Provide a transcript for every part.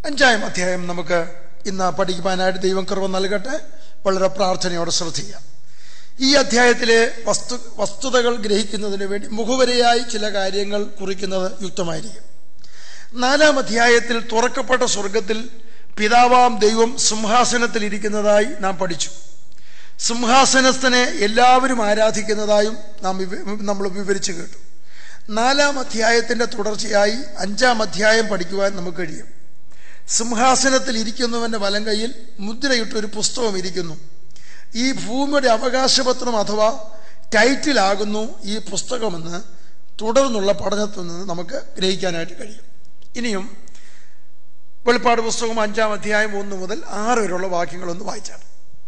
അഞ്ചാം അധ്യായം നമുക്ക് ഇന്ന് പഠിക്കുവാനായിട്ട് ദൈവം കൃപ നൽകട്ടെ വളരെ പ്രാർത്ഥനയോടെ ശ്രദ്ധിക്കാം ഈ അധ്യായത്തിലെ വസ്തു വസ്തുതകൾ ഗ്രഹിക്കുന്നതിന് വേണ്ടി മുഖവരയായി ചില കാര്യങ്ങൾ കുറിക്കുന്നത് യുക്തമായിരിക്കും നാലാം അധ്യായത്തിൽ തുറക്കപ്പെട്ട സ്വർഗത്തിൽ പിതാവാം ദൈവം സിംഹാസനത്തിൽ ഇരിക്കുന്നതായി നാം പഠിച്ചു സിംഹാസനസ്ഥനെ എല്ലാവരും ആരാധിക്കുന്നതായും നാം വിവ- നമ്മൾ വിവരിച്ചു കേട്ടു നാലാം അധ്യായത്തിന്റെ തുടർച്ചയായി അഞ്ചാം അധ്യായം പഠിക്കുവാൻ നമുക്ക് കഴിയും സിംഹാസനത്തിൽ ഇരിക്കുന്നവന്റെ വലം കൈയിൽ മുദ്രയിട്ടൊരു പുസ്തകം ഇരിക്കുന്നു ഈ ഭൂമിയുടെ അവകാശപത്രം അഥവാ ടൈറ്റിലാകുന്നു ഈ പുസ്തകമെന്ന് തുടർന്നുള്ള പഠനത്തിൽ നിന്ന് നമുക്ക് ഗ്രഹിക്കാനായിട്ട് കഴിയും ഇനിയും വെളിപ്പാട് പുസ്തകം അഞ്ചാം അധ്യായം ഒന്ന് മുതൽ ആറ് വരെയുള്ള വാക്യങ്ങളൊന്ന് വായിച്ചാണ്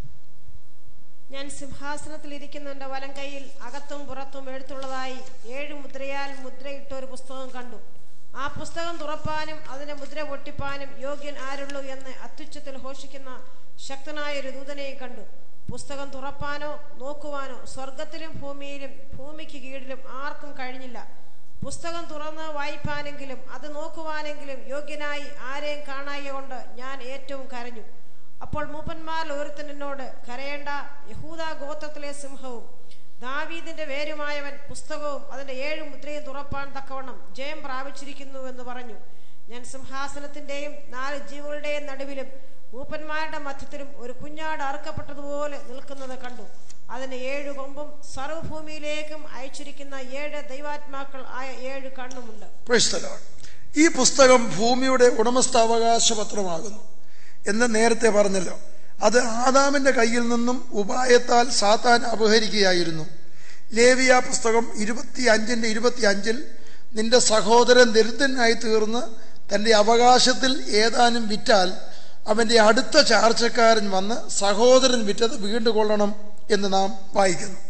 ഞാൻ സിംഹാസനത്തിൽ ഇരിക്കുന്നവന്റെ വലം കൈയിൽ അകത്തും പുറത്തും എഴുത്തുള്ളതായി ഏഴ് മുദ്രയാൽ മുദ്രയിട്ട ഒരു പുസ്തകം കണ്ടു ആ പുസ്തകം തുറപ്പാനും അതിന്റെ മുദ്ര പൊട്ടിപ്പാനും യോഗ്യൻ ആരുള്ളൂ എന്ന് അത്യുച്ചത്തിൽ ഘോഷിക്കുന്ന ശക്തനായ ഒരു ദൂതനെയും കണ്ടു പുസ്തകം തുറപ്പാനോ നോക്കുവാനോ സ്വർഗത്തിലും ഭൂമിയിലും ഭൂമിക്ക് കീഴിലും ആർക്കും കഴിഞ്ഞില്ല പുസ്തകം തുറന്ന് വായിപ്പാനെങ്കിലും അത് നോക്കുവാനെങ്കിലും യോഗ്യനായി ആരെയും കാണായ കൊണ്ട് ഞാൻ ഏറ്റവും കരഞ്ഞു അപ്പോൾ മൂപ്പന്മാരിൽ ഒരുത്തൻ എന്നോട് കരയേണ്ട യഹൂദ ഗോത്രത്തിലെ സിംഹവും ദാവീദിന്റെ വേരുമായവൻ പുസ്തകവും അതിന്റെ ഏഴ് മുദ്രയും തുറപ്പാൻ തക്കവണ്ണം ജയം പ്രാപിച്ചിരിക്കുന്നു എന്ന് പറഞ്ഞു ഞാൻ സിംഹാസനത്തിന്റെയും നാല് ജീവകളുടെയും നടുവിലും മൂപ്പന്മാരുടെ മധ്യത്തിലും ഒരു കുഞ്ഞാട് അറുക്കപ്പെട്ടതുപോലെ നിൽക്കുന്നത് കണ്ടു അതിന് ഏഴു കൊമ്പും സർവ്വഭൂമിയിലേക്കും അയച്ചിരിക്കുന്ന ഏഴ് ദൈവാത്മാക്കൾ ആയ ഏഴ് കണ്ണുമുണ്ട് Praise the Lord. ഈ പുസ്തകം ഭൂമിയുടെ ഉടമസ്ഥാവകാശ പത്രമാകുന്നു എന്ന് നേരത്തെ പറഞ്ഞല്ലോ അത് ആദാമിന്റെ കയ്യിൽ നിന്നും ഉപായത്താൽ സാത്താൻ അപഹരിക്കുകയായിരുന്നു ലേവിയ പുസ്തകം ഇരുപത്തി അഞ്ചിന്റെ ഇരുപത്തി അഞ്ചിൽ നിന്റെ സഹോദരൻ ദരിദ്രനായി തീർന്ന് തന്റെ അവകാശത്തിൽ ഏതാനും വിറ്റാൽ അവന്റെ അടുത്ത ചാർച്ചക്കാരൻ വന്ന് സഹോദരൻ വിറ്റത് വീണ്ടുകൊള്ളണം എന്ന് നാം വായിക്കുന്നു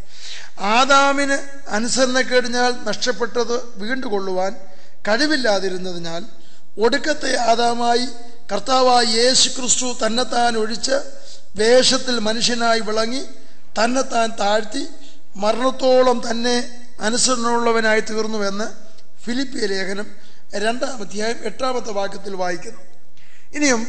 ആദാമിന് അനുസരണക്കേടിനാൽ നഷ്ടപ്പെട്ടത് വീണ്ടുകൊള്ളുവാൻ കഴിവില്ലാതിരുന്നതിനാൽ ഒടുക്കത്തെ ആദാമായി കർത്താവായ യേശു ക്രിസ്തു തന്നെത്താൻ ഒഴിച്ച് വേഷത്തിൽ മനുഷ്യനായി വിളങ്ങി തന്നെത്താൻ താഴ്ത്തി മരണത്തോളം തന്നെ അനുസരണമുള്ളവനായി തീർന്നുവെന്ന് ഫിലിപ്പിയ ലേഖനം രണ്ടാം അധ്യായം എട്ടാമത്തെ വാക്യത്തിൽ വായിക്കുന്നു ഇനിയും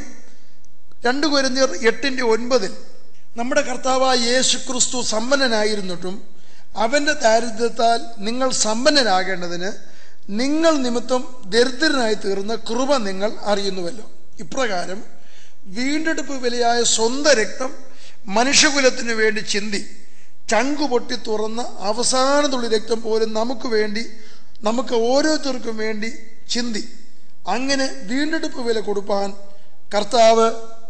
രണ്ട് കുരഞ്ഞർ എട്ടിന്റെ ഒൻപതിൽ നമ്മുടെ കർത്താവായ യേശു ക്രിസ്തു സമ്പന്നനായിരുന്നിട്ടും അവന്റെ ദാരിദ്ര്യത്താൽ നിങ്ങൾ സമ്പന്നരാകേണ്ടതിന് നിങ്ങൾ നിമിത്തം ദരിദ്രനായി തീർന്ന കൃപ നിങ്ങൾ അറിയുന്നുവല്ലോ ഇപ്രകാരം വീണ്ടെടുപ്പ് വിലയായ സ്വന്തം രക്തം മനുഷ്യകുലത്തിനു വേണ്ടി ചിന്തി ചങ്കു പൊട്ടി തുറന്ന അവസാന തുള്ളി രക്തം പോലും നമുക്ക് വേണ്ടി നമുക്ക് ഓരോരുത്തർക്കും വേണ്ടി ചിന്തി അങ്ങനെ വീണ്ടെടുപ്പ് വില കൊടുപ്പാൻ കർത്താവ്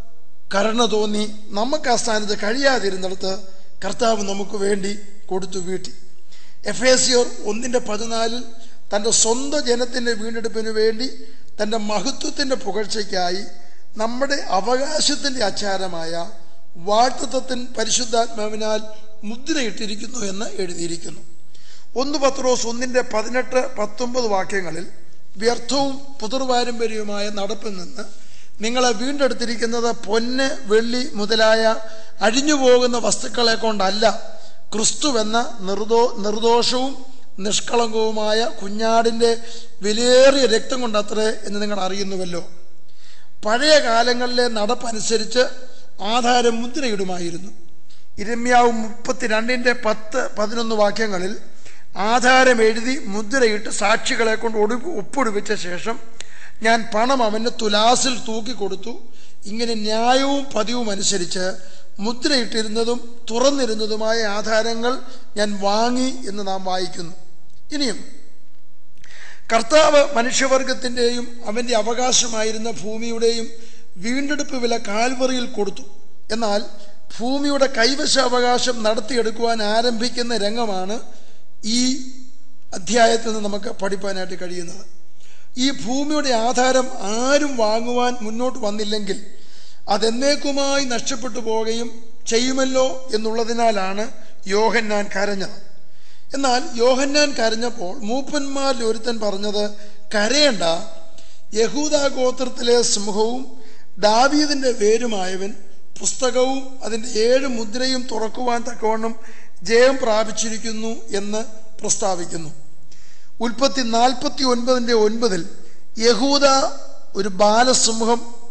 കരുണ തോന്നി നമുക്ക് ആ സ്ഥാനത്ത് കഴിയാതിരുന്നിടത്ത് കർത്താവ് നമുക്ക് വേണ്ടി കൊടുത്തു വീട്ടി എഫ് എ സിയോർ ഒന്നിൻ്റെ പതിനാലിൽ തൻ്റെ സ്വന്തം ജനത്തിൻ്റെ വീണ്ടെടുപ്പിന് വേണ്ടി തൻ്റെ മഹത്വത്തിൻ്റെ പുകഴ്ചയ്ക്കായി നമ്മുടെ അവകാശത്തിൻ്റെ അച്ചാരമായ വാഴ്ത്തത്വത്തിൻ പരിശുദ്ധാത്മാവിനാൽ മുദ്രയിട്ടിരിക്കുന്നു എന്ന് എഴുതിയിരിക്കുന്നു ഒന്ന് പത്രോസ് ഒന്നിൻ്റെ പതിനെട്ട് പത്തൊമ്പത് വാക്യങ്ങളിൽ വ്യർത്ഥവും പുതുർപാരമ്പര്യവുമായ നടപ്പിൽ നിന്ന് നിങ്ങളെ വീണ്ടെടുത്തിരിക്കുന്നത് പൊന്ന് വെള്ളി മുതലായ അഴിഞ്ഞു പോകുന്ന വസ്തുക്കളെ കൊണ്ടല്ല ക്രിസ്തുവെന്ന നിർദോ നിർദോഷവും നിഷ്കളങ്കവുമായ കുഞ്ഞാടിൻ്റെ വിലയേറിയ രക്തം കൊണ്ടത്രേ എന്ന് നിങ്ങൾ അറിയുന്നുവല്ലോ പഴയ കാലങ്ങളിലെ നടപ്പനുസരിച്ച് ആധാരം മുദ്രയിടുമായിരുന്നു ഇരമ്യാവ് മുപ്പത്തിരണ്ടിൻ്റെ പത്ത് പതിനൊന്ന് വാക്യങ്ങളിൽ ആധാരം എഴുതി മുദ്രയിട്ട് സാക്ഷികളെ കൊണ്ട് ഒടു ഒപ്പിടുവിച്ച ശേഷം ഞാൻ പണം അവന് തുലാസിൽ തൂക്കിക്കൊടുത്തു ഇങ്ങനെ ന്യായവും പതിവും അനുസരിച്ച് മുദ്രയിട്ടിരുന്നതും തുറന്നിരുന്നതുമായ ആധാരങ്ങൾ ഞാൻ വാങ്ങി എന്ന് നാം വായിക്കുന്നു ഇനിയും കർത്താവ് മനുഷ്യവർഗത്തിൻ്റെയും അവൻ്റെ അവകാശമായിരുന്ന ഭൂമിയുടെയും വീണ്ടെടുപ്പ് വില കാൽവറിയിൽ കൊടുത്തു എന്നാൽ ഭൂമിയുടെ കൈവശാവകാശം നടത്തിയെടുക്കുവാൻ ആരംഭിക്കുന്ന രംഗമാണ് ഈ അധ്യായത്തിൽ നിന്ന് നമുക്ക് പഠിപ്പാനായിട്ട് കഴിയുന്നത് ഈ ഭൂമിയുടെ ആധാരം ആരും വാങ്ങുവാൻ മുന്നോട്ട് വന്നില്ലെങ്കിൽ അതെന്നേക്കുമായി നഷ്ടപ്പെട്ടു പോവുകയും ചെയ്യുമല്ലോ എന്നുള്ളതിനാലാണ് യോഹന്നാൻ കരഞ്ഞത് എന്നാൽ യോഹന്നാൻ കരഞ്ഞപ്പോൾ മൂപ്പന്മാരിൽ ഒരുത്തൻ പറഞ്ഞത് കരയേണ്ട യഹൂദ ഗോത്രത്തിലെ സിംഹവും ദാവീദിന്റെ വേരുമായവൻ പുസ്തകവും അതിൻ്റെ ഏഴ് മുദ്രയും തുറക്കുവാൻ തക്കവണ്ണം ജയം പ്രാപിച്ചിരിക്കുന്നു എന്ന് പ്രസ്താവിക്കുന്നു ഉൽപ്പത്തി നാൽപ്പത്തി ഒൻപതിൻ്റെ ഒൻപതിൽ യഹൂദ ഒരു ബാലസിംഹം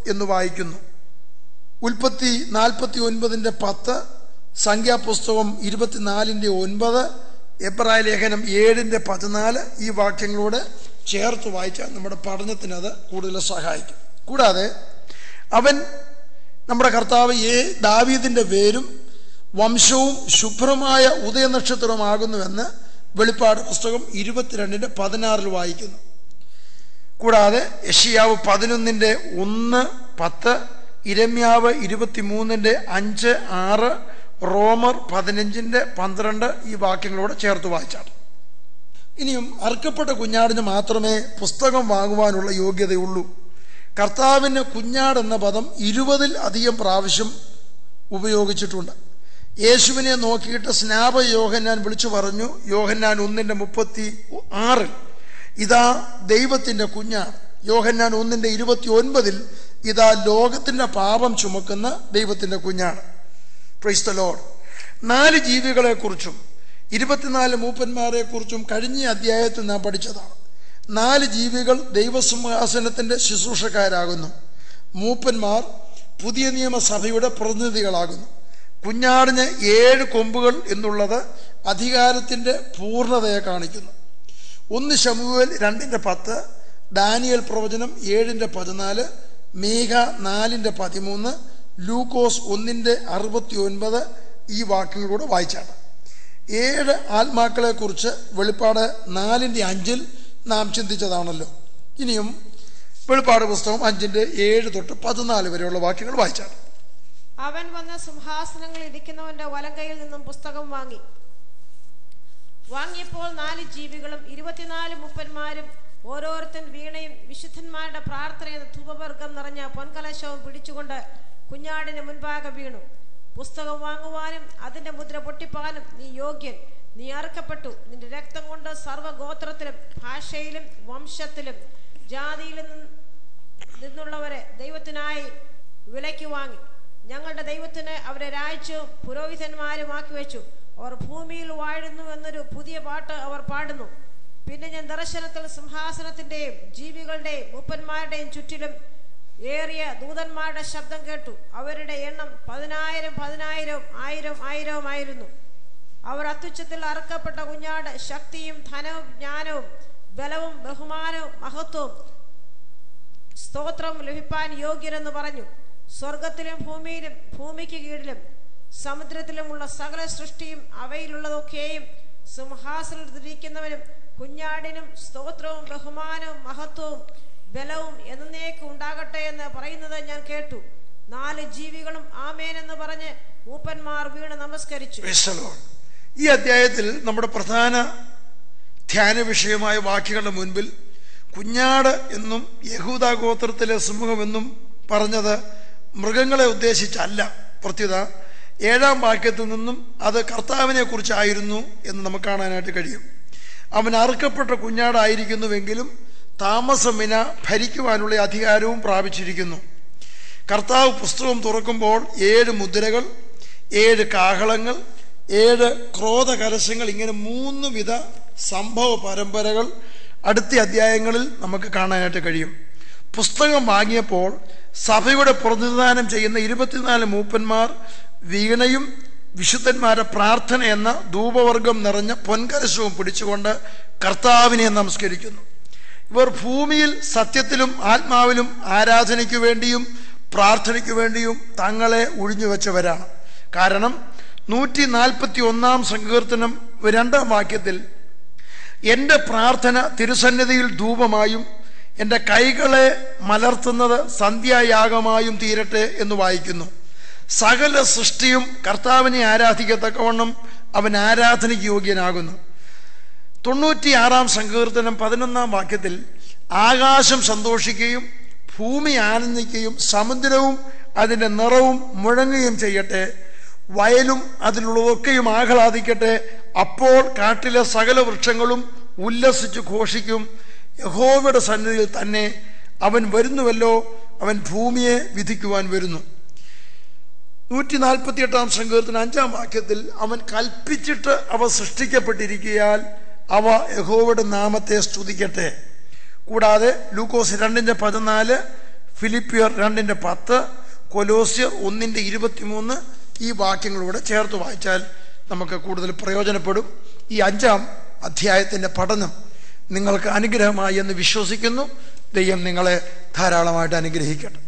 എന്ന് വായിക്കുന്നു ഉൽപ്പത്തി നാൽപ്പത്തി ഒൻപതിൻ്റെ പത്ത് സംഖ്യാപുസ്തകം ഇരുപത്തിനാലിൻ്റെ ഒൻപത് എബ്രായ ലേഖനം ഏഴിൻ്റെ പതിനാല് ഈ വാക്യങ്ങളോട് ചേർത്ത് വായിച്ചാൽ നമ്മുടെ പഠനത്തിന് അത് കൂടുതൽ സഹായിക്കും കൂടാതെ അവൻ നമ്മുടെ കർത്താവ് ഏ ദാവീദിൻ്റെ പേരും വംശവും ശുഭ്രമായ ഉദയനക്ഷത്രമാകുന്നുവെന്ന് വെളിപ്പാട് പുസ്തകം ഇരുപത്തിരണ്ടിൻ്റെ പതിനാറിൽ വായിക്കുന്നു കൂടാതെ യഷിയാവ് പതിനൊന്നിൻ്റെ ഒന്ന് പത്ത് ഇരമ്യാവ് ഇരുപത്തിമൂന്നിൻ്റെ അഞ്ച് ആറ് റോമർ പതിനഞ്ചിൻ്റെ പന്ത്രണ്ട് ഈ വാക്യങ്ങളോട് ചേർത്ത് വായിച്ചാണ് ഇനിയും അർക്കപ്പെട്ട കുഞ്ഞാടിന് മാത്രമേ പുസ്തകം വാങ്ങുവാനുള്ള യോഗ്യതയുള്ളൂ കർത്താവിന് കുഞ്ഞാട് എന്ന പദം ഇരുപതിൽ അധികം പ്രാവശ്യം ഉപയോഗിച്ചിട്ടുണ്ട് യേശുവിനെ നോക്കിയിട്ട് സ്നാപ യോഹന്നാൻ വിളിച്ചു പറഞ്ഞു യോഹന്നാൻ ഒന്നിൻ്റെ മുപ്പത്തി ആറിൽ ഇതാ ദൈവത്തിൻ്റെ കുഞ്ഞാണ് യോഹന്നാൻ ഒന്നിൻ്റെ ഇരുപത്തി ഒൻപതിൽ ഇതാ ലോകത്തിൻ്റെ പാപം ചുമക്കുന്ന ദൈവത്തിൻ്റെ കുഞ്ഞാണ് പ്രൈസ് ദ ലോഡ് നാല് ജീവികളെക്കുറിച്ചും ഇരുപത്തിനാല് മൂപ്പന്മാരെ കുറിച്ചും കഴിഞ്ഞ അധ്യായത്തിൽ നാം പഠിച്ചതാണ് നാല് ജീവികൾ ദൈവസിംഹാസനത്തിന്റെ ശുശ്രൂഷക്കാരാകുന്നു മൂപ്പന്മാർ പുതിയ നിയമസഭയുടെ പ്രതിനിധികളാകുന്നു കുഞ്ഞാടിന് ഏഴ് കൊമ്പുകൾ എന്നുള്ളത് അധികാരത്തിന്റെ പൂർണ്ണതയെ കാണിക്കുന്നു ഒന്ന് ശമുവേൽ രണ്ടിന്റെ പത്ത് ഡാനിയൽ പ്രവചനം ഏഴിന്റെ പതിനാല് മേഘ നാലിന്റെ പതിമൂന്ന് ലൂക്കോസ് ഒന്നിന്റെ അറുപത്തി ഒൻപത് ഈ വാക്യങ്ങളൂടെ വായിച്ചാണ് ഏഴ് ആത്മാക്കളെ കുറിച്ച് വെളിപ്പാട് നാലിന്റെ അഞ്ചിൽ നാം ചിന്തിച്ചതാണല്ലോ ഇനിയും വെളിപ്പാട് പുസ്തകം അഞ്ചിന്റെ ഏഴ് തൊട്ട് പതിനാല് വരെയുള്ള വാക്യങ്ങൾ വായിച്ചാണ് അവൻ വന്ന സിംഹാസനങ്ങളിൽ ഇരിക്കുന്നവന്റെ വലങ്കയിൽ നിന്നും പുസ്തകം വാങ്ങി വാങ്ങിയപ്പോൾ നാല് ജീവികളും ഇരുപത്തിനാല് മുപ്പന്മാരും ഓരോരുത്തൻ വീണയും വിശുദ്ധന്മാരുടെ പ്രാർത്ഥന എന്ന ധൂപവർഗം നിറഞ്ഞ പൊൻകലശവും പിടിച്ചുകൊണ്ട് കുഞ്ഞാടിന് മുൻപാകെ വീണു പുസ്തകം വാങ്ങുവാനും അതിന്റെ മുദ്ര പൊട്ടിപ്പാനും നീ യോഗ്യൻ നീ അറുക്കപ്പെട്ടു നിന്റെ രക്തം കൊണ്ട് സർവ്വഗോത്രത്തിലും ഭാഷയിലും വംശത്തിലും ജാതിയിലും നിന്നുള്ളവരെ ദൈവത്തിനായി വിലയ്ക്ക് വാങ്ങി ഞങ്ങളുടെ ദൈവത്തിന് അവരെ രാജ്യവും പുരോഹിതന്മാരുമാക്കി വെച്ചു അവർ ഭൂമിയിൽ വാഴുന്നു എന്നൊരു പുതിയ പാട്ട് അവർ പാടുന്നു പിന്നെ ഞാൻ ദർശനത്തിൽ സിംഹാസനത്തിന്റെയും ജീവികളുടെയും മൂപ്പന്മാരുടെയും ചുറ്റിലും ഏറിയ ദൂതന്മാരുടെ ശബ്ദം കേട്ടു അവരുടെ എണ്ണം പതിനായിരം പതിനായിരവും ആയിരം ആയിരവുമായിരുന്നു അവർ അത്യുച്ചത്തിൽ അറുക്കപ്പെട്ട കുഞ്ഞാട് ശക്തിയും ധനവും ജ്ഞാനവും ബലവും ബഹുമാനവും മഹത്വവും സ്തോത്രം ലഭിപ്പാൻ യോഗ്യരെന്ന് പറഞ്ഞു സ്വർഗത്തിലും ഭൂമിയിലും ഭൂമിക്ക് കീഴിലും സമുദ്രത്തിലുമുള്ള സകല സൃഷ്ടിയും അവയിലുള്ളതൊക്കെയും സിംഹാസനത്തിരിക്കുന്നവനും കുഞ്ഞാടിനും സ്തോത്രവും ബഹുമാനവും മഹത്വവും ബലവും എന്നേക്കും ഉണ്ടാകട്ടെ എന്ന് പറയുന്നത് ഞാൻ കേട്ടു നാല് ജീവികളും ആമേൻ എന്ന് പറഞ്ഞ് മൂപ്പന്മാർ വീണ് നമസ്കരിച്ചു Praise the Lord. ഈ അധ്യായത്തിൽ നമ്മുടെ പ്രധാന ധ്യാന വിഷയമായ വാക്യങ്ങളുടെ മുൻപിൽ കുഞ്ഞാട് എന്നും യഹൂദ ഗോത്രത്തിലെ സിംഹമെന്നും പറഞ്ഞത് മൃഗങ്ങളെ ഉദ്ദേശിച്ചല്ല പ്രത്യുത ഏഴാം വാക്യത്തിൽ നിന്നും അത് കർത്താവിനെ കുറിച്ചായിരുന്നു എന്ന് നമുക്ക് കാണാനായിട്ട് കഴിയും അവൻ അറുക്കപ്പെട്ട കുഞ്ഞാടായിരിക്കുന്നുവെങ്കിലും താമസമിന ഭരിക്കുവാനുള്ള അധികാരവും പ്രാപിച്ചിരിക്കുന്നു കർത്താവ് പുസ്തകം തുറക്കുമ്പോൾ ഏഴ് മുദ്രകൾ ഏഴ് കാഹളങ്ങൾ ഏഴ് ക്രോധ കലശങ്ങൾ ഇങ്ങനെ മൂന്ന് വിധ സംഭവ പരമ്പരകൾ അടുത്ത അധ്യായങ്ങളിൽ നമുക്ക് കാണാനായിട്ട് കഴിയും പുസ്തകം വാങ്ങിയപ്പോൾ സഭയുടെ പ്രതിനിധാനം ചെയ്യുന്ന ഇരുപത്തിനാല് മൂപ്പന്മാർ വീണയും വിശുദ്ധന്മാരുടെ പ്രാർത്ഥന എന്ന ധൂപവർഗം നിറഞ്ഞ പൊൻകലശവും പിടിച്ചുകൊണ്ട് കർത്താവിനെ നമസ്കരിക്കുന്നു ഇവർ ഭൂമിയിൽ സത്യത്തിലും ആത്മാവിലും ആരാധനയ്ക്കു വേണ്ടിയും പ്രാർത്ഥനയ്ക്കു വേണ്ടിയും തങ്ങളെ ഒഴിഞ്ഞുവെച്ചവരാണ് കാരണം നൂറ്റി നാൽപ്പത്തി ഒന്നാം സങ്കീർത്തനം രണ്ടാം വാക്യത്തിൽ എൻ്റെ പ്രാർത്ഥന തിരുസന്നിധിയിൽ ധൂപമായും എൻ്റെ കൈകളെ മലർത്തുന്നത് സന്ധ്യായാഗമായും തീരട്ടെ എന്ന് വായിക്കുന്നു സകല സൃഷ്ടിയും കർത്താവിനെ ആരാധിക്കത്തക്കവണ്ണം അവൻ ആരാധനയ്ക്ക് യോഗ്യനാകുന്നു തൊണ്ണൂറ്റിയാറാം സങ്കീർത്തനം പതിനൊന്നാം വാക്യത്തിൽ ആകാശം സന്തോഷിക്കുകയും ഭൂമി ആനന്ദിക്കുകയും സമുദ്രവും അതിൻ്റെ നിറവും മുഴങ്ങുകയും ചെയ്യട്ടെ വയലും അതിലുള്ളതൊക്കെയും ആഹ്ലാദിക്കട്ടെ അപ്പോൾ കാട്ടിലെ സകല വൃക്ഷങ്ങളും ഉല്ലസിച്ച് ഘോഷിക്കും യഹോവയുടെ സന്നിധിയിൽ തന്നെ അവൻ വരുന്നുവല്ലോ അവൻ ഭൂമിയെ വിധിക്കുവാൻ വരുന്നു നൂറ്റി നാൽപ്പത്തി എട്ടാം സങ്കീർത്തിന് അഞ്ചാം വാക്യത്തിൽ അവൻ കൽപ്പിച്ചിട്ട് അവ സൃഷ്ടിക്കപ്പെട്ടിരിക്കയാൽ അവ യഹോവയുടെ നാമത്തെ സ്തുതിക്കട്ടെ കൂടാതെ ലൂക്കോസ് രണ്ടിന്റെ പതിനാല് ഫിലിപ്പിയർ രണ്ടിൻ്റെ പത്ത് കൊലോസ്യർ ഒന്നിൻ്റെ ഇരുപത്തിമൂന്ന് ഈ വാക്യങ്ങളൂടെ ചേർത്ത് വായിച്ചാൽ നമുക്ക് കൂടുതൽ പ്രയോജനപ്പെടും ഈ അഞ്ചാം അധ്യായത്തിൻ്റെ പഠനം നിങ്ങൾക്ക് അനുഗ്രഹമായി എന്ന് വിശ്വസിക്കുന്നു ദൈവം നിങ്ങളെ ധാരാളമായിട്ട് അനുഗ്രഹിക്കട്ടെ